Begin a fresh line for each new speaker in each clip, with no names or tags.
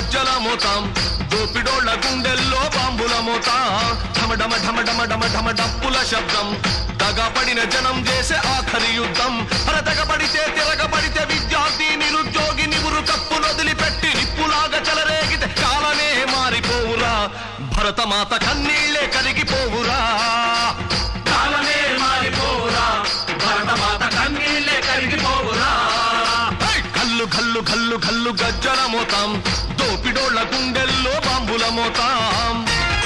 గజ్జల మోతాం దోపిడోళ్ల గుండెల్లో బాంబుల మోత ఢమ ఢమ ఢమ ఢమ ఢమ ఢమ డప్పుల శబ్దం దగపడిన జనం చేసే ఆఖరి యుద్ధం అర తెగబడితే తిరగబడితే విద్యార్థి నిరుద్యోగి నివురు కప్పు వదిలిపెట్టి నిప్పులాగా చెలరేగితే కాలమే మారిపోవురా భరతమాత కన్నీళ్లే కరిగిపోవురా
కాలమే మారిపోవురా భరతమాత కన్నీళ్ళే కరిగిపోవురా
హై! కల్లు కల్లు కల్లు కల్లు గజ్జల మోతాం దోపిడోళ్ల గుండెల్లో బాంబుల మోతాం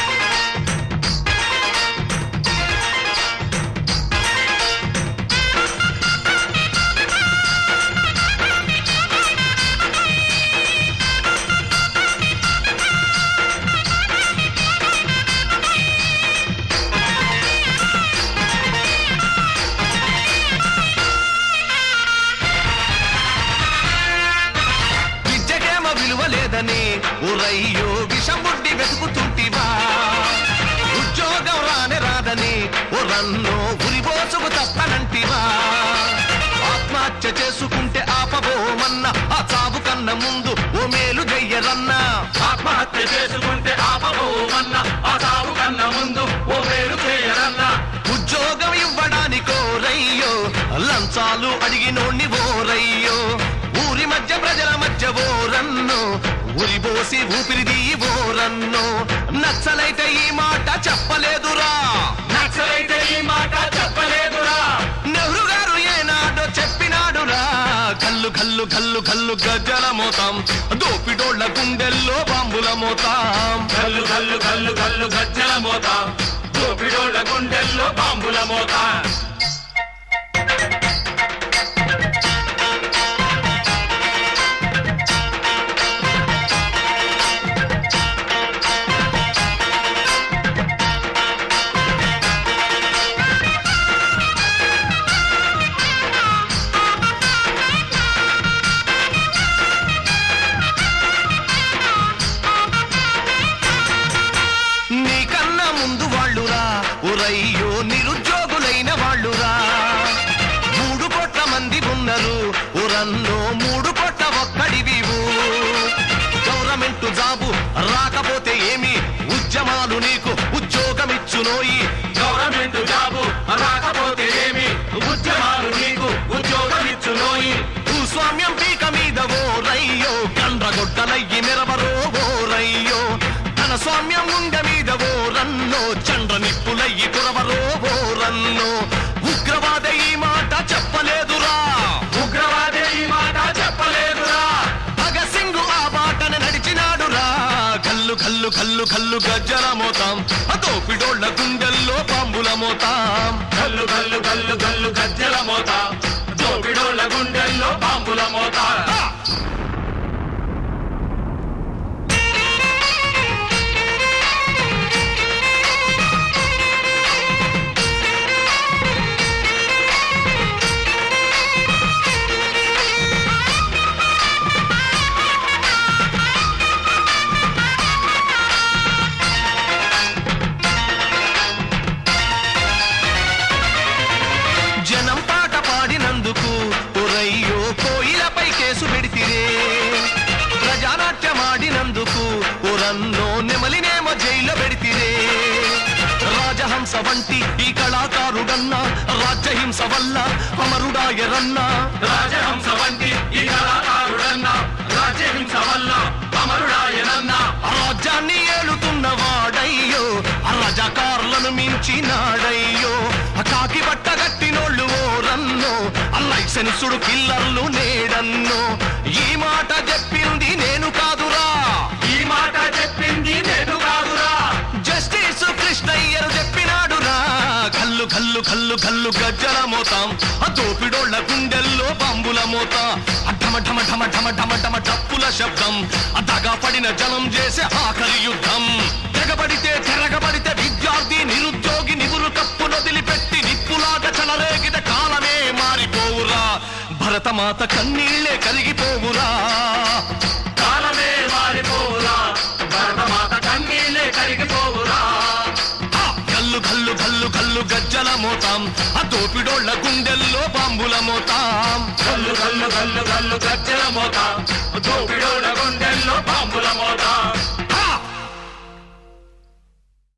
విద్యకేమ విలువ లేదని ఉరయ్యో విషముడ్డి వెతుకుతుంటివా ఉద్యోగం రానే రాదని ఓ రన్నో ఉరిబోసుకు తప్పనంటివా ఆత్మహత్య చేసుకుంటే ఆపబోమన్న ఆ చావు కన్న ముందు ఓ మేలు చెయ్యరన్నా
ఆత్మహత్య చేసుకుంటే ఆపబోమన్న ఆ సాగు కన్నా ముందు ఓ పేరు చేయరన్నా
ఉద్యోగం ఇవ్వడానికో రయ్యో లంచాలు అడిగినోణ్ణి ఓరయ్యో ఊరి మధ్య ప్రజల మధ్య ఓరన్ను ఉరిబోసి ఊపిరిది ఓరన్ను నచ్చలైతే ఈ మాట చెప్పలేదురా
నక్సలైతే ఈ మాట చెప్పలేదురా
నెహ్రూ గారు ఏనాడో చెప్పినాడురా కల్లు కల్లు కల్లు కల్లు గజ్జల మోతాం దోపిడోళ్ల గుండెల్లో బాంబుల మోతాం
కల్లు కల్లు కల్లు కల్లు గజ్జల మోత దోపిడోళ్ళ గుండెల్లో బాంబుల మోత
నీకన్నా ముందు వాళ్ళురా ఉరయ్యో నిరుద్యోగులైన వాళ్ళురా మూడు కోట్ల మంది ఉన్నారు ఉరన్నో మూడు కోట్ల ఒక్కడివివు గవర్నమెంట్ జాబు రాకపోతే ఏమి ఉద్యమాలు నీకు ఉద్యోగమిచ్చునోయి
గవర్నమెంట్ జాబు రాకపోతే ఏమి ఉద్యమాలు నీకు ఉద్యోగం ఇచ్చునోయి
భూస్వామ్యం పీక మీద ఓ రయ్యో కండ్రగొడ్డలయ్యి మెరవరో ఓ రయ్యో ధన స్వామ్యం గుండె మీద ఓ రన్నో చండ్ర నిప్పులయ్యి కురవరో ఓ రన్నో ఉగ్రవాద ఈ మాట చెప్పలేదురా
ఉగ్రవాదే ఈ మాట చెప్పలేదురా
భగత్ సింగ్ ఆ బాటను నడిచినాడురా కల్లు కల్లు కల్లు కల్లు గజ్జల మోతాం అతోపిడోళ్ల గుండెల్లో బాంబుల మోతాం
కల్లు కల్లు కల్లు కల్లు గజ్జల మోత దోపిడోళ్ళ గుండెల్లో బాంబుల మోత
జనం పాట పాడినందుకు ఒరయ్యో కోయిలపై కేసు పెడితిరే ప్రజానాట్యమాడినందుకు ఒరన్నో నెమలినేమో జైల్లో పెడితిరే రాజహంస వంటి ఈ కళాకారుడన్నా రాజ్యహింస వల్ల అమరుడాయరన్నా
రాజహంస వంటి ఈ కళాకారుడన్నా రాజ్యహింస వల్ల అమరుడాయనన్నా
రాజ్యాన్ని ఏలుతున్న వాడయ్యో ఆ రజాకారులను మించినాడయ్యో ఆ కాకి బట్ట కట్టినోళ్ళు ఓరన్నో ఆ లైసెన్సుడు కిల్లర్లు నేడన్నో ఈ మాట చెప్పింది నేను కాదురా
ఈ మాట చెప్పింది నేను కాదురా
జస్టిస్ కృష్ణయ్యరు చెప్పినాడురా కల్లు కల్లు కల్లు కల్లు గజ్జల మోతాం ఆ దోపిడోళ్ల గుండెల్లో బాంబుల మోత ఆ ఢమ ఢమ ఢమ ఢమ ఢమ ఢమ డప్పుల శబ్దం ఆ దగా పడిన జనం చేసే ఆఖరి యుద్ధం తెగబడితే తిరగబడితే విద్యార్థి నిరుద్యోగి నివురు కప్పు వదిలిపెట్టి నిప్పులాగా చలరేగిన కాలమే మారిపోవురా భరతమాత కన్నీళ్లే కరిగిపోవురా
కాలమే మారిపోవురా భరతమాత కన్నీళ్ళే కరిగిపోవురా
ఆ కల్లు కల్లు కల్లు కల్లు గజ్జల మోతాం ఆ దోపిడోళ్ల గుండెల్లో బాంబుల మోతాం
కల్లు కల్లు కల్లు కల్లు గజ్జల మోత